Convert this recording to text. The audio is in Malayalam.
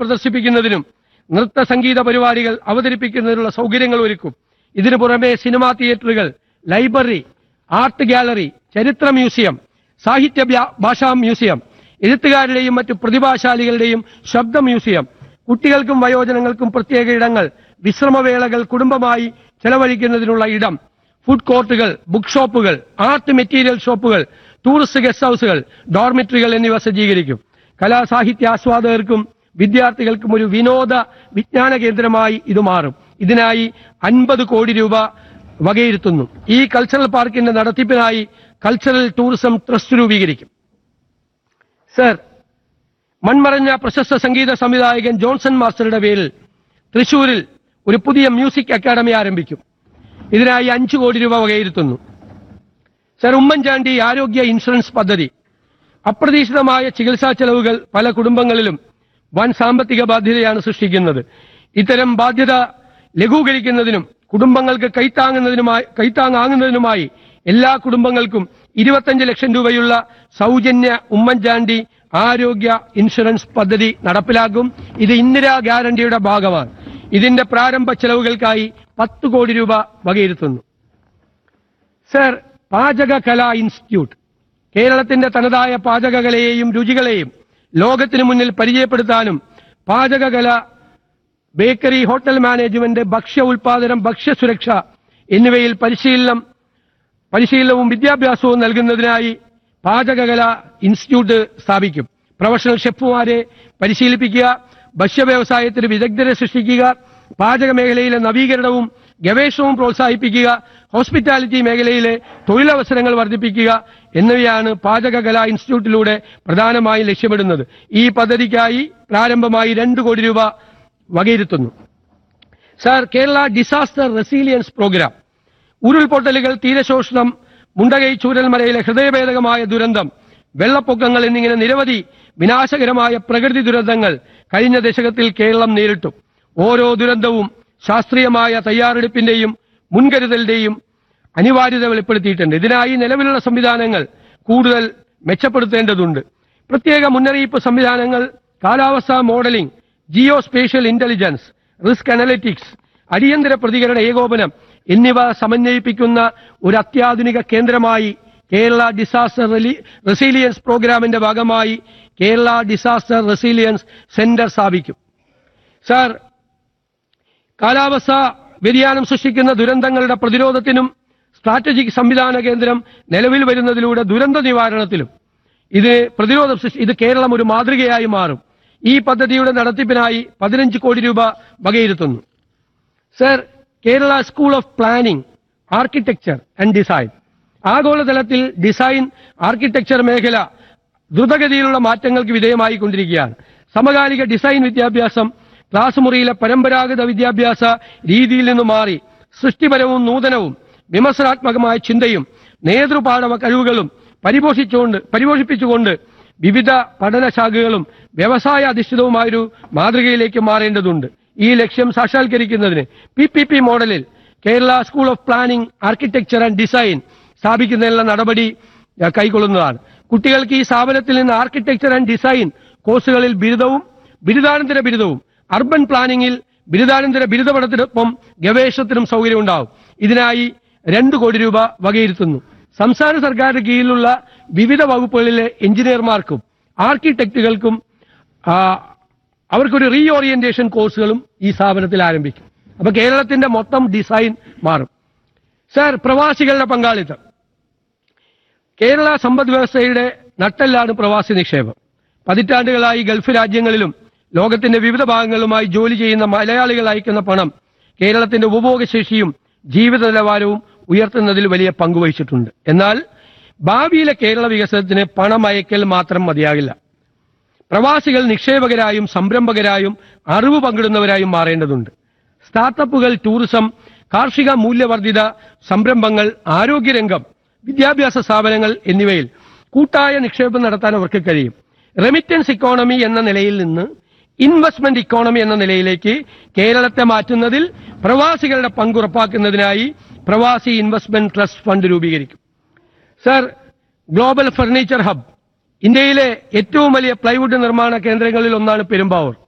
പ്രദർശിപ്പിക്കുന്നതിനും നൃത്ത സംഗീത പരിപാടികൾ അവതരിപ്പിക്കുന്നതിനുള്ള സൗകര്യങ്ങൾ ഒരുക്കും ഇതിനു പുറമെ സിനിമാ തിയേറ്ററുകൾ ലൈബ്രറി ആർട്ട് ഗാലറി ചരിത്ര മ്യൂസിയം സാഹിത്യ വ്യാ- ഭാഷാ മ്യൂസിയം എഴുത്തുകാരുടെയും മറ്റു പ്രതിഭാശാലികളുടെയും ശബ്ദ മ്യൂസിയം കുട്ടികൾക്കും വയോജനങ്ങൾക്കും പ്രത്യേക ഇടങ്ങൾ വിശ്രമവേളകൾ കുടുംബമായി ചെലവഴിക്കുന്നതിനുള്ള ഇടം ഫുഡ് കോർട്ടുകൾ ബുക്ക് ഷോപ്പുകൾ ആർട്ട് മെറ്റീരിയൽ ഷോപ്പുകൾ ടൂറിസ്റ്റ് ഗസ്റ്റ് ഹൗസുകൾ ഡോർമിറ്ററികൾ എന്നിവ സജ്ജീകരിക്കും കലാസാഹിത്യ ആസ്വാദകർക്കും വിദ്യാർത്ഥികൾക്കും ഒരു വിനോദ വിജ്ഞാന കേന്ദ്രമായി ഇത് മാറും ഇതിനായി അൻപത് കോടി രൂപ വകയിരുത്തുന്നു ഈ കൾച്ചറൽ പാർക്കിന്റെ നടത്തിപ്പിനായി കൾച്ചറൽ ടൂറിസം ട്രസ്റ്റ് രൂപീകരിക്കും സർ മൺമറഞ്ഞ പ്രശസ്ത സംഗീത സംവിധായകൻ ജോൺസൺ മാസ്റ്ററുടെ പേരിൽ തൃശൂരിൽ ഒരു പുതിയ മ്യൂസിക് അക്കാദമി ആരംഭിക്കും ഇതിനായി അഞ്ചു കോടി രൂപ വകയിരുത്തുന്നു സർ ഉമ്മൻചാണ്ടി ആരോഗ്യ ഇൻഷുറൻസ് പദ്ധതി അപ്രതീക്ഷിതമായ ചികിത്സാ ചെലവുകൾ പല കുടുംബങ്ങളിലും വൻ സാമ്പത്തിക ബാധ്യതയാണ് സൃഷ്ടിക്കുന്നത് ഇത്തരം ബാധ്യത ലഘൂകരിക്കുന്നതിനും കുടുംബങ്ങൾക്ക് കൈത്താങ്ങുന്നതിനുമായി കൈത്താങ്ങാകുന്നതിനുമായി എല്ലാ കുടുംബങ്ങൾക്കും ഇരുപത്തഞ്ച് ലക്ഷം രൂപയുള്ള സൗജന്യ ഉമ്മൻചാണ്ടി ആരോഗ്യ ഇൻഷുറൻസ് പദ്ധതി നടപ്പിലാക്കും ഇത് ഇന്ദിരാ ഗ്യാരണ്ടിയുടെ ഭാഗമാണ് ഇതിന്റെ പ്രാരംഭ ചെലവുകൾക്കായി പത്ത് കോടി രൂപ വകയിരുത്തുന്നു സർ പാചകകലാ ഇൻസ്റ്റിറ്റ്യൂട്ട് കേരളത്തിന്റെ തനതായ പാചകകലയെയും രുചികളെയും ലോകത്തിനു മുന്നിൽ പരിചയപ്പെടുത്താനും പാചകകല ബേക്കറി ഹോട്ടൽ മാനേജ്മെന്റ് ഭക്ഷ്യ ഉൽപാദനം ഭക്ഷ്യസുരക്ഷ എന്നിവയിൽ പരിശീലനം പരിശീലനവും വിദ്യാഭ്യാസവും നൽകുന്നതിനായി പാചകകല ഇൻസ്റ്റിറ്റ്യൂട്ട് സ്ഥാപിക്കും പ്രൊഫഷണൽ ഷെഫുമാരെ പരിശീലിപ്പിക്കുക ഭക്ഷ്യ വ്യവസായത്തിന് വിദഗ്ധരെ സൃഷ്ടിക്കുക പാചക മേഖലയിലെ നവീകരണവും ഗവേഷണവും പ്രോത്സാഹിപ്പിക്കുക ഹോസ്പിറ്റാലിറ്റി മേഖലയിലെ തൊഴിലവസരങ്ങൾ വർദ്ധിപ്പിക്കുക എന്നിവയാണ് പാചകകലാ ഇൻസ്റ്റിറ്റ്യൂട്ടിലൂടെ പ്രധാനമായും ലക്ഷ്യമിടുന്നത് ഈ പദ്ധതിക്കായി പ്രാരംഭമായി രണ്ട് കോടി രൂപ വകയിരുത്തുന്നു sir Kerala disaster resilience program ഉരുൾപൊട്ടലുകൾ തീരശോഷണം മുണ്ടകൈ ചൂരൽമലയിലെ ഹൃദയഭേദകമായ ദുരന്തം വെള്ളപ്പൊക്കങ്ങൾ എന്നിങ്ങനെ നിരവധി വിനാശകരമായ പ്രകൃതി ദുരന്തങ്ങൾ കഴിഞ്ഞ ദശകത്തിൽ കേരളം നേരിട്ടു ഓരോ ദുരന്തവും ശാസ്ത്രീയമായ തയ്യാറെടുപ്പിന്റെയും മുൻകരുതലിന്റെയും അനിവാര്യത വെളിപ്പെടുത്തിയിട്ടുണ്ട് ഇതിനായി നിലവിലുള്ള സംവിധാനങ്ങൾ കൂടുതൽ മെച്ചപ്പെടുത്തേണ്ടതുണ്ട് പ്രത്യേക മുന്നറിയിപ്പ് സംവിധാനങ്ങൾ കാലാവസ്ഥാ modeling geo spatial intelligence risk analytics അടിയന്തര പ്രതികരണ ഏകോപനം എന്നിവ സമന്വയിപ്പിക്കുന്ന ഒരു അത്യാധുനിക കേന്ദ്രമായി കേരള ഡിസാസ്റ്റർ റെലി- റെസീലിയൻസ് പ്രോഗ്രാമിന്റെ ഭാഗമായി കേരള ഡിസാസ്റ്റർ റെസീലിയൻസ് സെന്റർ സ്ഥാപിക്കും സാർ കാലാവസ്ഥ വ്യതിയാനം സൃഷ്ടിക്കുന്ന ദുരന്തങ്ങളുടെ പ്രതിരോധത്തിനും സ്ട്രാറ്റജിക് സംവിധാന കേന്ദ്രം നിലവിൽ വരുന്നതിലൂടെ ദുരന്ത നിവാരണത്തിലും ഇത് പ്രതിരോധം സൃഷ്ടി ഇത് കേരളം ഒരു മാതൃകയായി മാറും ഈ പദ്ധതിയുടെ നടത്തിപ്പിനായി പതിനഞ്ച് കോടി രൂപ വകയിരുത്തുന്നു sir Kerala school of planning architecture and design ആഗോളതലത്തിൽ ഡിസൈൻ ആർക്കിടെക്ചർ മേഖല ദ്രുതഗതിയിലുള്ള മാറ്റങ്ങൾക്ക് വിധേയമായി കൊണ്ടിരിക്കുകയാണ് സമകാലിക ഡിസൈൻ വിദ്യാഭ്യാസം ക്ലാസ് മുറിയിലെ പരമ്പരാഗത വിദ്യാഭ്യാസ രീതിയിൽ നിന്ന് മാറി സൃഷ്ടിപരവും നൂതനവും വിമർശനാത്മകമായ ചിന്തയും നേതൃപാഠവ കഴിവുകളും പരിപോഷിച്ചുകൊണ്ട് പരിപോഷിപ്പിച്ചുകൊണ്ട് വിവിധ പഠനശാഖകളും വ്യവസായ അധിഷ്ഠിതവുമായൊരു മാതൃകയിലേക്ക് മാറേണ്ടതുണ്ട് ഈ ലക്ഷ്യം സാക്ഷാത്കരിക്കുന്നതിന് പി പി പി മോഡലിൽ Kerala school of planning architecture and design സ്ഥാപിക്കുന്നതിനുള്ള നടപടി ഏഹ്, കൈക്കൊള്ളുന്നതാണ് കുട്ടികൾക്ക് ഈ സ്ഥാപനത്തിൽ നിന്ന് ആർക്കിടെക്ചർ ആൻഡ് ഡിസൈൻ കോഴ്സുകളിൽ ബിരുദവും ബിരുദാനന്തര ബിരുദവും അർബൻ പ്ലാനിംഗിൽ ബിരുദാനന്തര ബിരുദ പഠനത്തിനൊപ്പം ഗവേഷണത്തിനും സൗകര്യം ഉണ്ടാവും ഇതിനായി രണ്ട് കോടി രൂപ വകയിരുത്തുന്നു സംസ്ഥാന സർക്കാരിന്റെ കീഴിലുള്ള വിവിധ വകുപ്പുകളിലെ എഞ്ചിനീയർമാർക്കും ആർക്കിടെക്റ്റുകൾക്കും ആ, അവർക്കൊരു റീ ഓറിയന്റേഷൻ കോഴ്സുകളും ഈ സ്ഥാപനത്തിൽ ആരംഭിക്കും അപ്പൊ കേരളത്തിന്റെ മൊത്തം ഡിസൈൻ മാറും സാർ പ്രവാസികളുടെ പങ്കാളിത്തം കേരള സമ്പദ് വ്യവസ്ഥയുടെ നട്ടെല്ലാണ് പ്രവാസി നിക്ഷേപം പതിറ്റാണ്ടുകളായി ഗൾഫ് രാജ്യങ്ങളിലും ലോകത്തിന്റെ വിവിധ ഭാഗങ്ങളുമായി ജോലി ചെയ്യുന്ന മലയാളികൾ അയക്കുന്ന പണം കേരളത്തിന്റെ ഉപഭോഗശേഷിയും ജീവിത നിലവാരവും ഉയർത്തുന്നതിൽ വലിയ പങ്കുവഹിച്ചിട്ടുണ്ട് എന്നാൽ ഭാവിയിലെ കേരള വികസനത്തിന് പണം അയക്കൽ മാത്രം മതിയാകില്ല പ്രവാസികൾ നിക്ഷേപകരായും സംരംഭകരായും അറിവ് പങ്കിടുന്നവരായും മാറേണ്ടതുണ്ട് സ്റ്റാർട്ടപ്പുകൾ ടൂറിസം കാർഷിക മൂല്യവർദ്ധിത സംരംഭങ്ങൾ ആരോഗ്യരംഗം വിദ്യാഭ്യാസ സ്ഥാപനങ്ങൾ എന്നിവയിൽ കൂട്ടായ നിക്ഷേപം നടത്താൻ അവർക്ക് കഴിയും റെമിറ്റൻസ് ഇക്കോണമി എന്ന നിലയിൽ നിന്ന് ഇൻവെസ്റ്റ്മെന്റ് ഇക്കോണമി എന്ന നിലയിലേക്ക് കേരളത്തെ മാറ്റുന്നതിൽ പ്രവാസികളുടെ പങ്ക് ഉറപ്പാക്കുന്നതിനായി പ്രവാസി ഇൻവെസ്റ്റ്മെന്റ് ട്രസ്റ്റ് ഫണ്ട് രൂപീകരിക്കും സർ ഗ്ലോബൽ ഫർണിച്ചർ ഹബ് ഇന്ത്യയിലെ ഏറ്റവും വലിയ പ്ലൈവുഡ് നിർമ്മാണ കേന്ദ്രങ്ങളിൽ ഒന്നാണ് പെരുമ്പാവൂർ